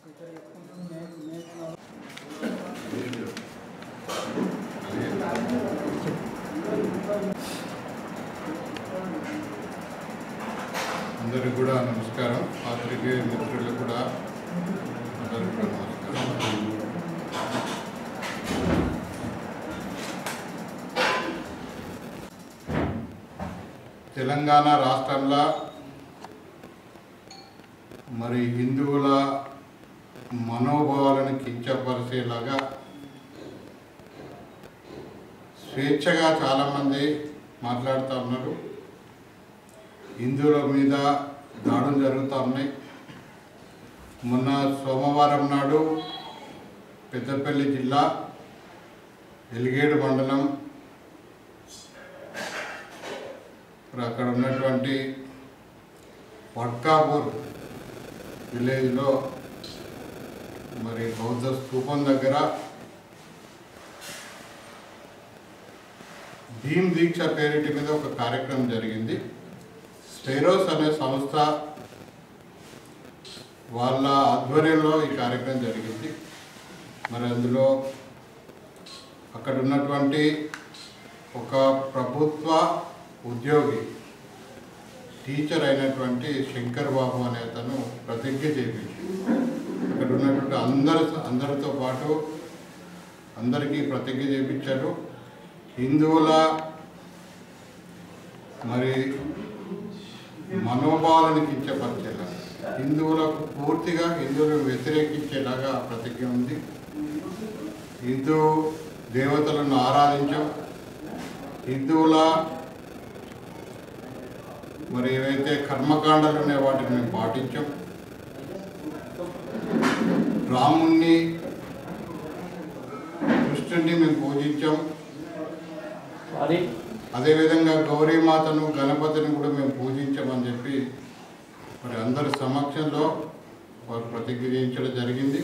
అందరికి కూడా నమస్కారం పాత్రికేయ మిత్రులకు కూడా అందరికి కూడా నమస్కారం తెలంగాణ రాష్ట్రంలో మరి హిందువుల మనోభావాలను కించపరిచేలాగా స్వేచ్ఛగా చాలామంది మాట్లాడుతూ ఉన్నారు హిందువుల మీద దాడులు జరుగుతూ ఉన్నాయి మొన్న సోమవారం నాడు పెద్దపల్లి జిల్లా ఎలిగేడు మండలం ఇప్పుడు అక్కడ ఉన్నటువంటి వడ్కాపూర్ విలేజ్లో మరి బౌద్ధ స్తూపం దగ్గర భీమ్ దీక్ష పేరిటి మీద ఒక కార్యక్రమం జరిగింది స్పైరోస్ అనే సంస్థ వాళ్ళ ఆధ్వర్యంలో ఈ కార్యక్రమం జరిగింది మరి అందులో అక్కడ ఉన్నటువంటి ఒక ప్రభుత్వ ఉద్యోగి టీచర్ అయినటువంటి శంకర్ బాబు అనే అతను ప్రతిజ్ఞ చేయించి అక్కడ ఉన్నటువంటి అందరు అందరితో పాటు అందరికీ ప్రతిజ్ఞ చేయించారు హిందువుల మరి మనోభావాలను కించపరిచేలా హిందువులకు పూర్తిగా హిందువులను వ్యతిరేకించేలాగా ప్రతిజ్ఞ ఉంది హిందూ దేవతలను ఆరాధించాం హిందువుల మరి ఏవైతే కర్మకాండాలు ఉన్నాయో వాటిని మేము పాటించాం రాముణ్ణి కృష్ణుడిని మేము పూజించాం అది అదేవిధంగా గౌరీమాతను గణపతిని కూడా మేము పూజించామని చెప్పి మరి అందరి సమక్షంలో వారు ప్రతిజ్ఞ చేయించడం జరిగింది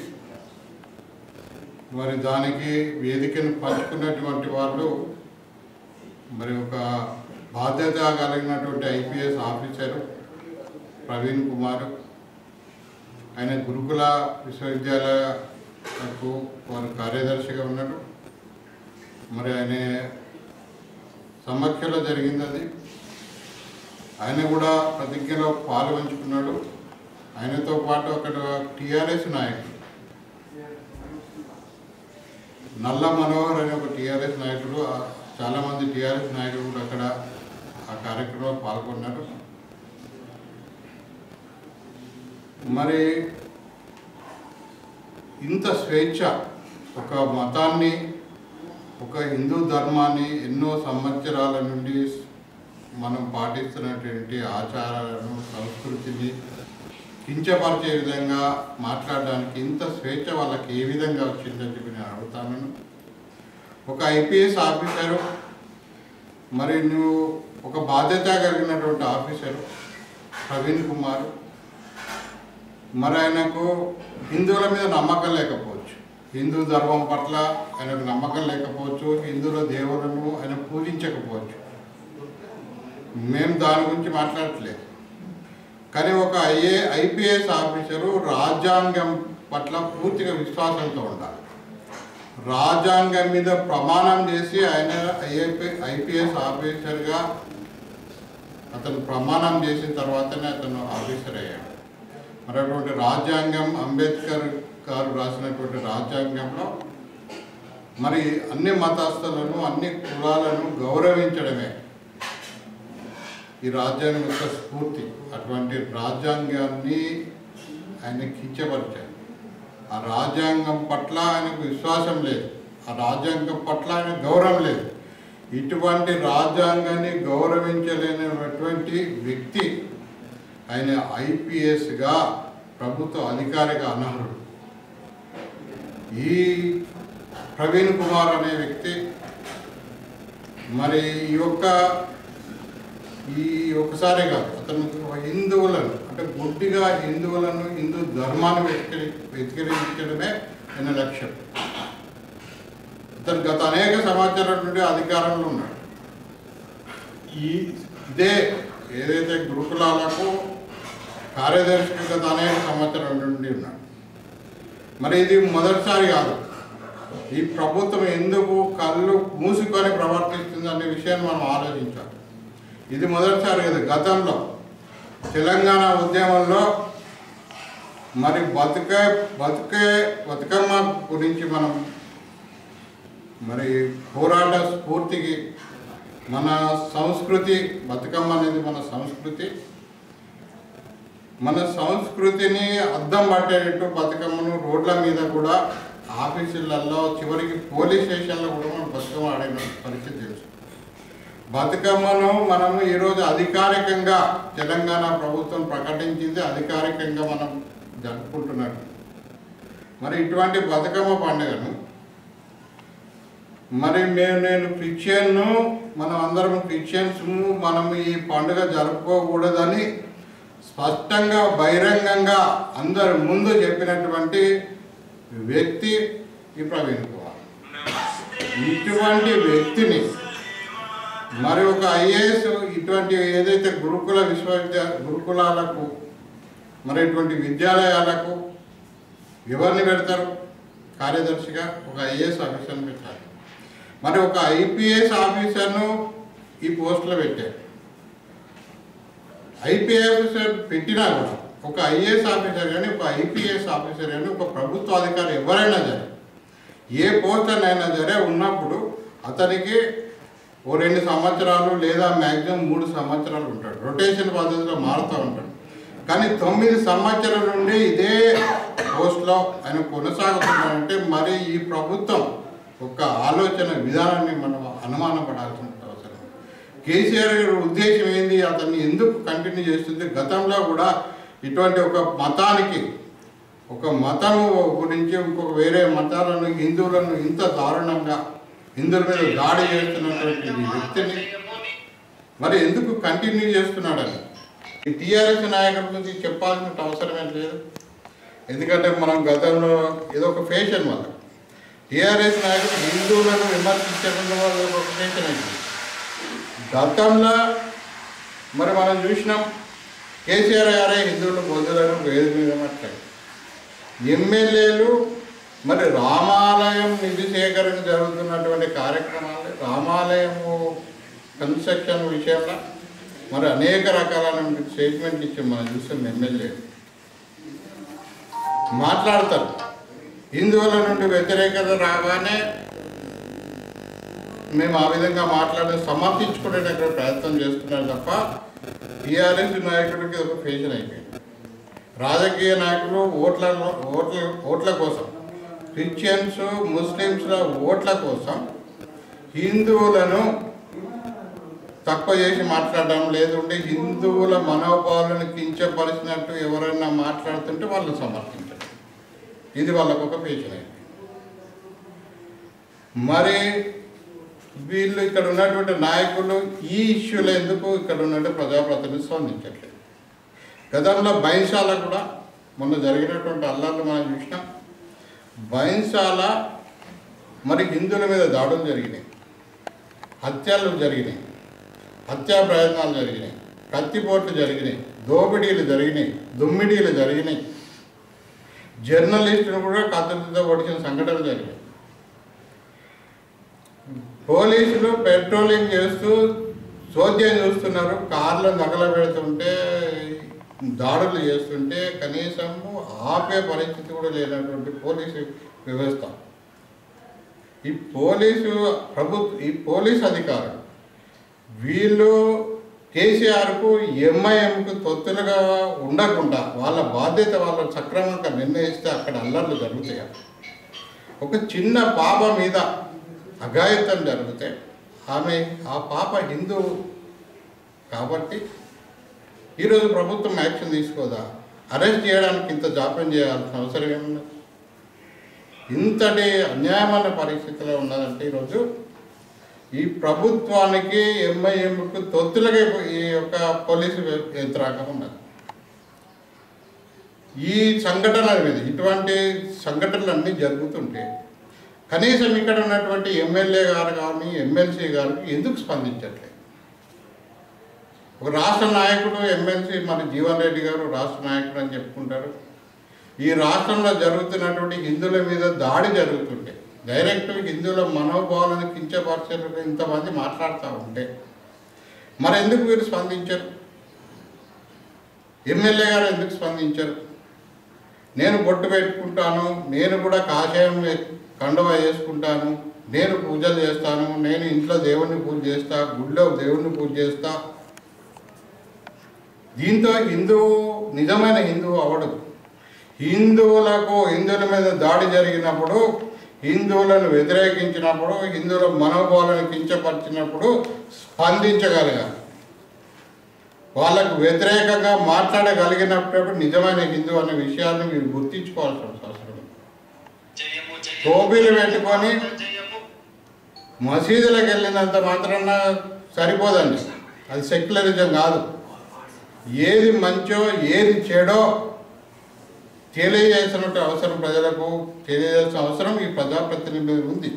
మరి దానికి వేదికను పంచుకున్నటువంటి వాళ్ళు మరి ఒక బాధ్యత కలిగినటువంటి ఐపీఎస్ ఆఫీసరు ప్రవీణ్ కుమార్ ఆయన గురుకుల విశ్వవిద్యాలయకు వారు కార్యదర్శిగా ఉన్నాడు మరి ఆయన సమక్షంలో జరిగింది అది ఆయన కూడా ప్రతిజ్ఞలో పాల్పంచుకున్నాడు ఆయనతో పాటు అక్కడ టిఆర్ఎస్ నాయకుడు నల్ల మనోహర్ అనే ఒక టిఆర్ఎస్ నాయకుడు ఆ చాలామంది టిఆర్ఎస్ నాయకులు కూడా అక్కడ ఆ కార్యక్రమంలో పాల్గొన్నారు మరి ఇంత స్వేచ్ఛ ఒక మతాన్ని ఒక హిందూ ధర్మాన్ని ఎన్నో సంవత్సరాల నుండి మనం పాటిస్తున్నటువంటి ఆచారాలను సంస్కృతిని కించపరిచే విధంగా మాట్లాడడానికి ఇంత స్వేచ్ఛ వాళ్ళకి ఏ విధంగా వచ్చిందని చెప్పి నేను అడుగుతాను ఒక ఐపీఎస్ ఆఫీసరు మరి నువ్వు ఒక బాధ్యత కలిగినటువంటి ఆఫీసరు ప్రవీణ్ కుమార్ మరి ఆయనకు హిందువుల మీద నమ్మకం లేకపోవచ్చు హిందూ ధర్మం పట్ల ఆయనకు నమ్మకం లేకపోవచ్చు హిందువుల దేవులను ఆయన పూజించకపోవచ్చు మేము దాని గురించి మాట్లాడట్లేదు కానీ ఒక ఐఏ ఐపీఎస్ ఆఫీసరు రాజ్యాంగం పట్ల పూర్తిగా విశ్వాసంతో ఉండాలి రాజ్యాంగం మీద ప్రమాణం చేసి ఆయన ఐఐపీ ఐపీఎస్ ఆఫీసర్గా అతను ప్రమాణం చేసిన తర్వాతనే అతను ఆఫీసర్ అయ్యాడు మరి అటువంటి రాజ్యాంగం అంబేద్కర్ గారు రాసినటువంటి రాజ్యాంగంలో మరి అన్ని మతస్థులను అన్ని కులాలను గౌరవించడమే ఈ రాజ్యాంగం యొక్క స్ఫూర్తి అటువంటి రాజ్యాంగాన్ని ఆయన కించపరిచారు ఆ రాజ్యాంగం పట్ల ఆయనకు విశ్వాసం లేదు ఆ రాజ్యాంగం పట్ల ఆయన గౌరవం లేదు ఇటువంటి రాజ్యాంగాన్ని గౌరవించలేనటువంటి వ్యక్తి ఆయన ఐపీఎస్గా ప్రభుత్వ అధికారిగా అనర్హుడు ఈ ప్రవీణ్ కుమార్ అనే వ్యక్తి మరి ఈ యొక్క ఈ ఒకసారి కాదు అతను హిందువులను అంటే గుడ్డిగా హిందువులను హిందూ ధర్మాన్ని వ్యతికరి వ్యతికరించడమే ఆయన లక్ష్యం ఇతను గత అనేక సంవత్సరాల నుండి అధికారంలో ఉన్నాడు ఈ ఇదే ఏదైతే గురుకులాలకు కార్యదర్శిగా గత అనేక సంవత్సరాల నుండి ఉన్నాడు మరి ఇది మొదటిసారి కాదు ఈ ప్రభుత్వం ఎందుకు కళ్ళు మూసుకొని ప్రవర్తిస్తుంది అనే విషయాన్ని మనం ఆలోచించాలి ఇది మొదటిసారి కదా గతంలో తెలంగాణ ఉద్యమంలో మరి బతుకే బతుకే బతుకమ్మ గురించి మనం మరి పోరాట స్ఫూర్తికి మన సంస్కృతి బతుకమ్మ అనేది మన సంస్కృతి మన సంస్కృతిని అద్దం పట్టేటట్టు బతుకమ్మను రోడ్ల మీద కూడా ఆఫీసులలో చివరికి పోలీస్ స్టేషన్లో కూడా మనం బతుకమ్మ ఆడిన పరిస్థితి తెలుసు బతుకమ్మను మనము ఈరోజు అధికారికంగా తెలంగాణ ప్రభుత్వం ప్రకటించింది అధికారికంగా మనం జరుపుకుంటున్నాం మరి ఇటువంటి బతుకమ్మ పండుగను మరి మేము నేను క్రిస్టియన్ను మనం అందరం క్రిస్టియన్స్ మనం ఈ పండుగ జరుపుకోకూడదని స్పష్టంగా బహిరంగంగా అందరి ముందు చెప్పినటువంటి వ్యక్తి ఈ ప్రవీణ్ కుమార్ ఇటువంటి వ్యక్తిని మరి ఒక ఐఏఎస్ ఇటువంటి ఏదైతే గురుకుల విశ్వవిద్యాలయ గురుకులాలకు మరి ఇటువంటి విద్యాలయాలకు ఎవరిని పెడతారు కార్యదర్శిగా ఒక ఐఏఎస్ ఆఫీసర్ని పెట్టారు మరి ఒక ఐపీఎస్ ఆఫీసర్ను ఈ పోస్టులో పెట్టారు ఐపీఎస్ పెట్టినా కూడా ఒక ఐఏఎస్ ఆఫీసర్ కానీ ఒక ఐపీఎస్ ఆఫీసర్ కానీ ఒక ప్రభుత్వ అధికారి ఎవరైనా సరే ఏ పోస్టర్ అయినా సరే ఉన్నప్పుడు అతనికి ఓ రెండు సంవత్సరాలు లేదా మ్యాక్సిమం మూడు సంవత్సరాలు ఉంటాడు రొటేషన్ పద్ధతిలో మారుతూ ఉంటాడు కానీ తొమ్మిది సంవత్సరాల నుండి ఇదే పోస్ట్లో ఆయన కొనసాగుతున్నాడంటే మరి ఈ ప్రభుత్వం ఒక ఆలోచన విధానాన్ని మనం అనుమానం పడాల్సిన అవసరం కేసీఆర్ గారి ఉద్దేశం ఏంది అతన్ని ఎందుకు కంటిన్యూ చేస్తుంది గతంలో కూడా ఇటువంటి ఒక మతానికి ఒక మతము గురించి ఇంకొక వేరే మతాలను హిందువులను ఇంత దారుణంగా హిందువుల మీద దాడి చేస్తున్నటువంటి ఈ వ్యక్తిని మరి ఎందుకు కంటిన్యూ చేస్తున్నాడని ఈ టీఆర్ఎస్ నాయకుల గురించి చెప్పాల్సిన అవసరం ఏం లేదు ఎందుకంటే మనం గతంలో ఏదో ఒక ఫేషన్ వల్ల టీఆర్ఎస్ నాయకులు హిందువులను విమర్శించడం వల్ల ఒక ఫేషన్ అయింది గతంలో మరి మనం చూసినాం కేసీఆర్ గారే హిందువులు బౌద్ధులను వేది మీద మాట్లాడారు ఎమ్మెల్యేలు మరి రామాలయం నిధి సేకరణ జరుగుతున్నటువంటి కార్యక్రమాలు రామాలయము కన్స్ట్రక్షన్ విషయంలో మరి అనేక రకాలైన స్టేట్మెంట్ ఇచ్చి మనం చూసాం ఎమ్మెల్యే మాట్లాడతారు హిందువుల నుండి వ్యతిరేకత రాగానే మేము ఆ విధంగా మాట్లాడి సమర్థించుకునేటటువంటి ప్రయత్నం చేస్తున్నారు తప్ప టీఆర్ఎస్ నాయకుడికి ఇది ఒక ఫేషన్ అయిపోయింది రాజకీయ నాయకులు ఓట్ల ఓట్ల ఓట్ల కోసం క్రిస్టియన్స్ ముస్లిమ్స్ల ఓట్ల కోసం హిందువులను తక్కువ చేసి మాట్లాడడం లేదంటే హిందువుల మనోభావాలను కించపరిచినట్టు ఎవరైనా మాట్లాడుతుంటే వాళ్ళు సమర్థించడం ఇది వాళ్ళకు ఒక పేషన్ అయింది మరి వీళ్ళు ఇక్కడ ఉన్నటువంటి నాయకులు ఈ ఇష్యూలో ఎందుకు ఇక్కడ ఉన్నటువంటి ప్రజాప్రతినిధులు స్పందించట్లేదు గతంలో బైన్శాల కూడా మొన్న జరిగినటువంటి అల్లార్లు మనం చూసినాం బైన్శాల మరి హిందువుల మీద దాడులు జరిగినాయి హత్యలు జరిగినాయి హత్యా ప్రయత్నాలు జరిగినాయి కత్తిపోట్లు జరిగినాయి దోపిడీలు జరిగినాయి దుమ్మిడీలు జరిగినాయి జర్నలిస్టులు కూడా కత్తులతో పొడిచిన సంఘటనలు జరిగాయి పోలీసులు పెట్రోలింగ్ చేస్తూ చోద్యం చూస్తున్నారు కార్లు నగలబెడుతుంటే దాడులు చేస్తుంటే కనీసము ఆపే పరిస్థితి కూడా లేనటువంటి పోలీసు వ్యవస్థ ఈ పోలీసు ప్రభుత్వ ఈ పోలీస్ అధికారులు వీళ్ళు కేసీఆర్కు ఎంఐఎంకు తొత్తులుగా ఉండకుండా వాళ్ళ బాధ్యత వాళ్ళ సక్రమంగా నిర్ణయిస్తే అక్కడ అల్లర్లు జరుగుతాయి ఒక చిన్న పాప మీద అఘాయిత్యం జరిగితే ఆమె ఆ పాప హిందూ కాబట్టి ఈరోజు ప్రభుత్వం యాక్షన్ తీసుకోదా అరెస్ట్ చేయడానికి ఇంత జాప్యం చేయాల్సిన అవసరం ఏమున్నది ఇంతటి అన్యాయమైన పరిస్థితిలో ఉన్నదంటే ఈరోజు ఈ ప్రభుత్వానికి ఎంఐఎంకు తొత్తులుగా ఈ యొక్క పోలీసు యంత్రాంగం ఉన్నది ఈ సంఘటనల మీద ఇటువంటి సంఘటనలు అన్నీ జరుగుతుంటే కనీసం ఇక్కడ ఉన్నటువంటి ఎమ్మెల్యే గారు కానీ ఎమ్మెల్సీ గారికి ఎందుకు స్పందించట్లేదు ఒక రాష్ట్ర నాయకుడు ఎమ్మెల్సీ మన జీవన్ రెడ్డి గారు రాష్ట్ర నాయకుడు అని చెప్పుకుంటారు ఈ రాష్ట్రంలో జరుగుతున్నటువంటి హిందువుల మీద దాడి జరుగుతుంటే డైరెక్ట్ హిందువుల మనోభావాలను కించపరిచేందుకు ఇంతమంది మాట్లాడుతూ ఉంటే మరి ఎందుకు మీరు స్పందించరు ఎమ్మెల్యే గారు ఎందుకు స్పందించరు నేను బొట్టు పెట్టుకుంటాను నేను కూడా కాషాయం వే- కండువా వేసుకుంటాను నేను పూజలు చేస్తాను నేను ఇంట్లో దేవుణ్ణి పూజ చేస్తా గుడిలో దేవుణ్ణి పూజ చేస్తా దీంతో హిందువు నిజమైన హిందువు అవడు హిందువులకు హిందువుల మీద దాడి జరిగినప్పుడు హిందువులను వ్యతిరేకించినప్పుడు హిందువుల మనోభావాలను కించపరిచినప్పుడు స్పందించగలగాలి వాళ్ళకు వ్యతిరేకంగా మాట్లాడగలిగినప్పుడు నిజమైన హిందూ అనే విషయాన్ని మీరు గుర్తించుకోవాల్సిన అవసరం ఉంది. టోపీలు పెట్టుకొని మసీదులకు వెళ్ళినంత మాత్రాన సరిపోదండి అది సెక్యులరిజం కాదు ఏది మంచో ఏది చెడో తెలియజేసినట్టు అవసరం ప్రజలకు తెలియజేసిన అవసరం ఈ ప్రజాప్రతినిధులు ఉంది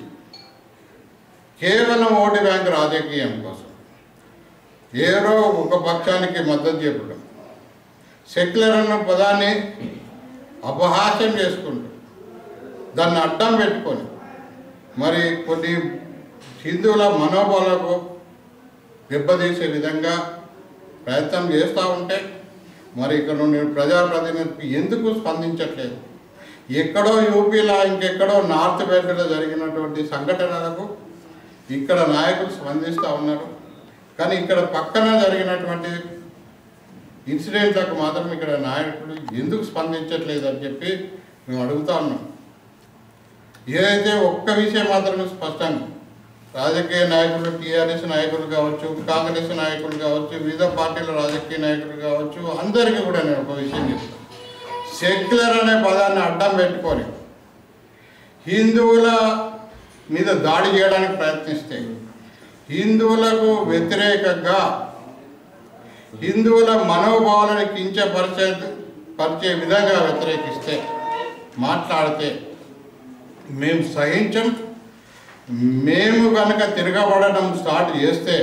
కేవలం ఓటు బ్యాంక్ రాజకీయం కోసం ఏదో ఒక పక్షానికి మద్దతు చెప్పడం సెక్యులర్ అన్న పదాన్ని అపహాస్యం చేసుకుంటూ దాన్ని అడ్డం పెట్టుకొని మరి కొన్ని హిందువుల మనోబలకు దెబ్బతీసే విధంగా ప్రయత్నం చేస్తూ ఉంటే మరి ఇక్కడ నేను ప్రజాప్రతినిధి ఎందుకు స్పందించట్లేదు ఎక్కడో యూపీలో ఇంకెక్కడో నార్త్ బెల్ట్లో జరిగినటువంటి సంఘటనలకు ఇక్కడ నాయకులు స్పందిస్తూ ఉన్నారు కానీ ఇక్కడ పక్కన జరిగినటువంటి ఇన్సిడెంట్లకు మాత్రం ఇక్కడ నాయకులు ఎందుకు స్పందించట్లేదు అని చెప్పి మేము అడుగుతా ఉన్నాం ఏదైతే ఒక్క విషయం మాత్రమే స్పష్టంగా రాజకీయ నాయకులు టీఆర్ఎస్ నాయకులు కావచ్చు కాంగ్రెస్ నాయకులు కావచ్చు వివిధ పార్టీల రాజకీయ నాయకులు కావచ్చు అందరికీ కూడా నేను ఒక విషయం చెప్తాను సెక్యులర్ అనే పదాన్ని అడ్డం పెట్టుకొని హిందువుల మీద దాడి చేయడానికి ప్రయత్నిస్తే హిందువులకు వ్యతిరేకంగా హిందువుల మనోభావాలను కించపరిచే పరిచే విధంగా వ్యతిరేకిస్తే మాట్లాడితే మేము సహించం మేము కనుక తిరగబడడం స్టార్ట్ చేస్తే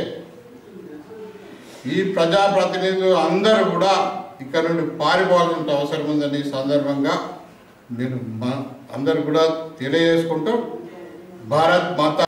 ఈ ప్రజాప్రతినిధులు అందరూ కూడా ఇక్కడ నుండి పారిపోవాల్సిన అవసరం ఉందని ఈ సందర్భంగా నేను మా అందరు కూడా తెలియజేసుకుంటూ భారత్ మాత